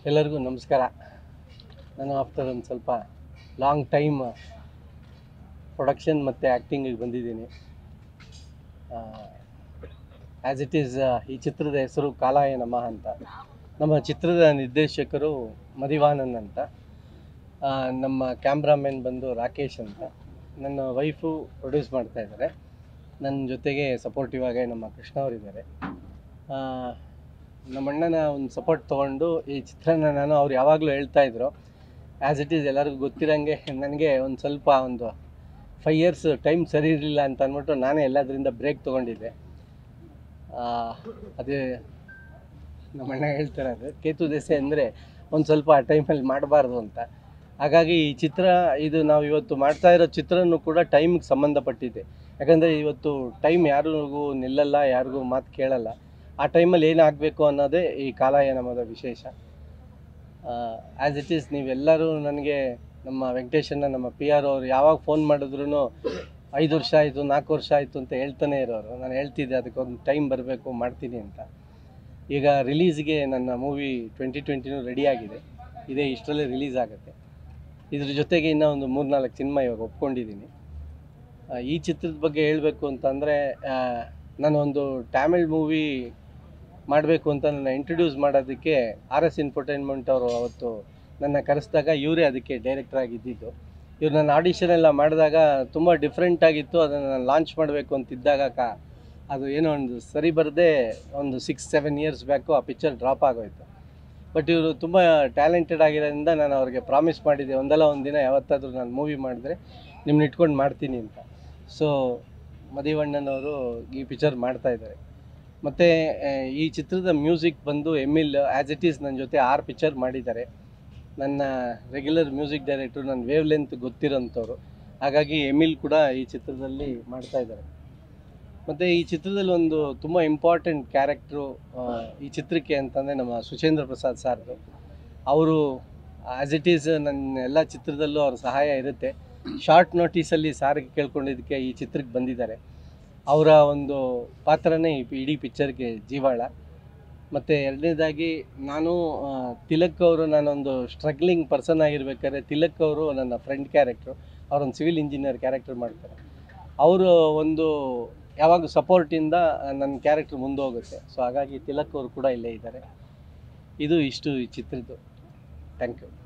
ಎಲ್ಲರಿಗೂ ನಮಸ್ಕಾರ ನಾನು ಆಫ್ಟರ್ ಒಂದು ಸ್ವಲ್ಪ ಲಾಂಗ್ ಟೈಮ್ ಪ್ರೊಡಕ್ಷನ್ ಮತ್ತು ಆ್ಯಕ್ಟಿಂಗಿಗೆ ಬಂದಿದ್ದೀನಿ ಆ್ಯಸ್ ಇಟ್ ಈಸ್ ಈ ಚಿತ್ರದ ಹೆಸರು ಕಾಲಾಯ ನಮಃ ಅಂತ ನಮ್ಮ ಚಿತ್ರದ ನಿರ್ದೇಶಕರು ಮದಿವಾನನ್ ಅಂತ ಆ, ನಮ್ಮ ಕ್ಯಾಮ್ರಾಮನ್ ಬಂದು ರಾಕೇಶ್ ಅಂತ ನನ್ನ ವೈಫು ಪ್ರೊಡ್ಯೂಸ್ ಮಾಡ್ತಾ ಇದ್ದಾರೆ ನನ್ನ ಜೊತೆಗೆ ಸಪೋರ್ಟಿವ್ ಆಗಿ ನಮ್ಮ ಕೃಷ್ಣ ಅವರಿದ್ದಾರೆ ನಮ್ಮ ಅಣ್ಣನ ಒಂದು ಸಪೋರ್ಟ್ ತೊಗೊಂಡು ಈ ಚಿತ್ರನ ನಾನು ಅವ್ರು ಯಾವಾಗಲೂ ಹೇಳ್ತಾ ಇದ್ರು ಆ್ಯಸ್ ಇಟ್ ಈಸ್ ಎಲ್ಲರಿಗೂ ಗೊತ್ತಿರೋಂಗೆ ನನಗೆ ಒಂದು ಸ್ವಲ್ಪ ಒಂದು ಫೈವ್ ಇಯರ್ಸ್ ಟೈಮ್ ಸರಿ ಇರಲಿಲ್ಲ ಅಂತ ಅಂದ್ಬಿಟ್ಟು ನಾನೇ ಎಲ್ಲದರಿಂದ ಬ್ರೇಕ್ ತೊಗೊಂಡಿದ್ದೆ ಆ, ಅದೇ ನಮ್ಮ ಅಣ್ಣ ಹೇಳ್ತಾರೆ ಅದು ಕೇತು ದೆಸೆ ಅಂದರೆ ಒಂದು ಸ್ವಲ್ಪ ಆ ಟೈಮಲ್ಲಿ ಮಾಡಬಾರ್ದು ಅಂತ ಹಾಗಾಗಿ ಈ ಚಿತ್ರ ಇದು ನಾವು ಇವತ್ತು ಮಾಡ್ತಾ ಇರೋ ಚಿತ್ರನೂ ಕೂಡ ಟೈಮಿಗೆ ಸಂಬಂಧಪಟ್ಟಿದೆ ಯಾಕಂದರೆ ಇವತ್ತು ಟೈಮ್ ಯಾರಿಗೂ ನಿಲ್ಲಲ್ಲ ಯಾರಿಗೂ ಮಾತು ಕೇಳಲ್ಲ ಆ ಟೈಮಲ್ಲಿ ಏನಾಗಬೇಕು ಅನ್ನೋದೇ ಈ ಕಾಲಾಯ ನಮ್ಮದ ವಿಶೇಷ ಆ್ಯಸ್ ಇಟ್ ಈಸ್ ನೀವೆಲ್ಲರೂ ನನಗೆ ನಮ್ಮ ವೆಂಕಟೇಶನ್ನ ನಮ್ಮ ಪಿ ಆರ್ ಅವರು ಯಾವಾಗ ಫೋನ್ ಮಾಡಿದ್ರು ಐದು ವರ್ಷ ಆಯಿತು ನಾಲ್ಕು ವರ್ಷ ಆಯಿತು ಅಂತ ಹೇಳ್ತಾನೆ ಇರೋರು ನಾನು ಹೇಳ್ತಿದ್ದೆ ಅದಕ್ಕೊಂದು ಟೈಮ್ ಬರಬೇಕು ಮಾಡ್ತೀನಿ ಅಂತ ಈಗ ರಿಲೀಸ್ಗೆ ನನ್ನ ಮೂವಿ ಟ್ವೆಂಟಿ ಟ್ವೆಂಟಿನೂ ರೆಡಿ ಆಗಿದೆ ಇದೇ ಇಷ್ಟರಲ್ಲೇ ರಿಲೀಸ್ ಆಗುತ್ತೆ ಇದ್ರ ಜೊತೆಗೆ ಇನ್ನೂ ಒಂದು ಮೂರ್ನಾಲ್ಕು ಸಿನಿಮಾ ಇವಾಗ ಒಪ್ಕೊಂಡಿದ್ದೀನಿ ಆ, ಈ ಚಿತ್ರದ ಬಗ್ಗೆ ಹೇಳಬೇಕು ಅಂತಂದರೆ ನಾನು ಒಂದು ಟ್ಯಾಮಿಳ್ ಮೂವಿ ಮಾಡಬೇಕು ಅಂತ ನನ್ನ ಇಂಟ್ರೊಡ್ಯೂಸ್ ಮಾಡೋದಕ್ಕೆ ಆರ್ ಎಸ್ ಇನ್ಫರ್ಟೈನ್ಮೆಂಟ್ ಅವರು ಅವತ್ತು ನನ್ನ ಕರೆಸಿದಾಗ ಇವರೇ ಅದಕ್ಕೆ ಡೈರೆಕ್ಟರ್ ಆಗಿದ್ದಿದ್ದು ಇವ್ರು ನನ್ನ ಆಡಿಷನ್ ಎಲ್ಲ ಮಾಡಿದಾಗ ತುಂಬ ಡಿಫ್ರೆಂಟ್ ಆಗಿತ್ತು ಅದನ್ನು ನಾನು ಲಾಂಚ್ ಮಾಡಬೇಕು ಅಂತಿದ್ದಾಗ ಕಾ ಅದು ಏನೋ ಒಂದು ಸರಿ ಬರದೆ ಒಂದು ಸಿಕ್ಸ್ ಸೆವೆನ್ ಇಯರ್ಸ್ ಬ್ಯಾಕು ಆ ಪಿಕ್ಚರ್ ಡ್ರಾಪ್ ಆಗೋಯ್ತು ಬಟ್ ಇವರು ತುಂಬ ಟ್ಯಾಲೆಂಟೆಡ್ ಆಗಿರೋದ್ರಿಂದ ನಾನು ಅವ್ರಿಗೆ ಪ್ರಾಮಿಸ್ ಮಾಡಿದ್ದೆ ಒಂದಲ್ಲ ಒಂದು ದಿನ ಯಾವತ್ತಾದರೂ ನಾನು ಮೂವಿ ಮಾಡಿದ್ರೆ ನಿಮ್ಮನ್ನ ಇಟ್ಕೊಂಡು ಮಾಡ್ತೀನಿ ಅಂತ ಸೊ ಮದಿವಣ್ಣನವರು ಈ ಪಿಕ್ಚರ್ ಮಾಡ್ತಾ ಇದ್ದಾರೆ ಮತ್ತು ಈ ಚಿತ್ರದ ಮ್ಯೂಸಿಕ್ ಬಂದು ಎಮಿಲ್ ಆ್ಯಸ್ ಇಟ್ ಈಸ್ ನನ್ನ ಜೊತೆ ಆರು ಪಿಕ್ಚರ್ ಮಾಡಿದ್ದಾರೆ ನನ್ನ ರೆಗ್ಯುಲರ್ ಮ್ಯೂಸಿಕ್ ಡೈರೆಕ್ಟ್ರು ನನ್ನ ವೇವ್ ಲೆಂತ್ ಗೊತ್ತಿರೋಂಥವ್ರು ಹಾಗಾಗಿ ಎಮಿಲ್ ಕೂಡ ಈ ಚಿತ್ರದಲ್ಲಿ ಮಾಡ್ತಾ ಇದ್ದಾರೆ ಮತ್ತು ಈ ಚಿತ್ರದಲ್ಲಿ ಒಂದು ತುಂಬ ಇಂಪಾರ್ಟೆಂಟ್ ಕ್ಯಾರೆಕ್ಟ್ರು ಈ ಚಿತ್ರಕ್ಕೆ ಅಂತಂದರೆ ನಮ್ಮ ಸುಚೇಂದ್ರ ಪ್ರಸಾದ್ ಸಾರ್ದು ಅವರು ಆ್ಯಸ್ ಇಟ್ ಈಸ್ ನನ್ನ ಎಲ್ಲ ಚಿತ್ರದಲ್ಲೂ ಅವ್ರ ಸಹಾಯ ಇರುತ್ತೆ ಶಾರ್ಟ್ ನೋಟಿಸಲ್ಲಿ ಸಾರಿಗೆ ಕೇಳ್ಕೊಂಡಿದ್ದಕ್ಕೆ ಈ ಚಿತ್ರಕ್ಕೆ ಬಂದಿದ್ದಾರೆ ಅವರ ಒಂದು ಪಾತ್ರನೇ ಈ ಇಡೀ ಪಿಕ್ಚರ್ಗೆ ಜೀವಾಳ ಮತ್ತು ಎರಡನೇದಾಗಿ ನಾನು ಆ, ತಿಲಕ್ ಅವರು ನಾನೊಂದು ಸ್ಟ್ರಗ್ಲಿಂಗ್ ಪರ್ಸನ್ ಆಗಿರ್ಬೇಕಾದ್ರೆ ತಿಲಕ್ ಅವರು ನನ್ನ ಫ್ರೆಂಡ್ ಕ್ಯಾರೆಕ್ಟ್ರು ಅವರೊಂದು ಸಿವಿಲ್ ಇಂಜಿನಿಯರ್ ಕ್ಯಾರೆಕ್ಟರ್ ಮಾಡ್ತಾರೆ ಅವರು ಒಂದು ಯಾವಾಗ ಸಪೋರ್ಟಿಂದ ನನ್ನ ಕ್ಯಾರೆಕ್ಟರ್ ಮುಂದೆ ಹೋಗುತ್ತೆ ಸೊ ಹಾಗಾಗಿ ತಿಲಕ್ ಅವರು ಕೂಡ ಇಲ್ಲೇ ಇದ್ದಾರೆ ಇದು ಇಷ್ಟು ಈ ಚಿತ್ರದ್ದು ಥ್ಯಾಂಕ್ ಯು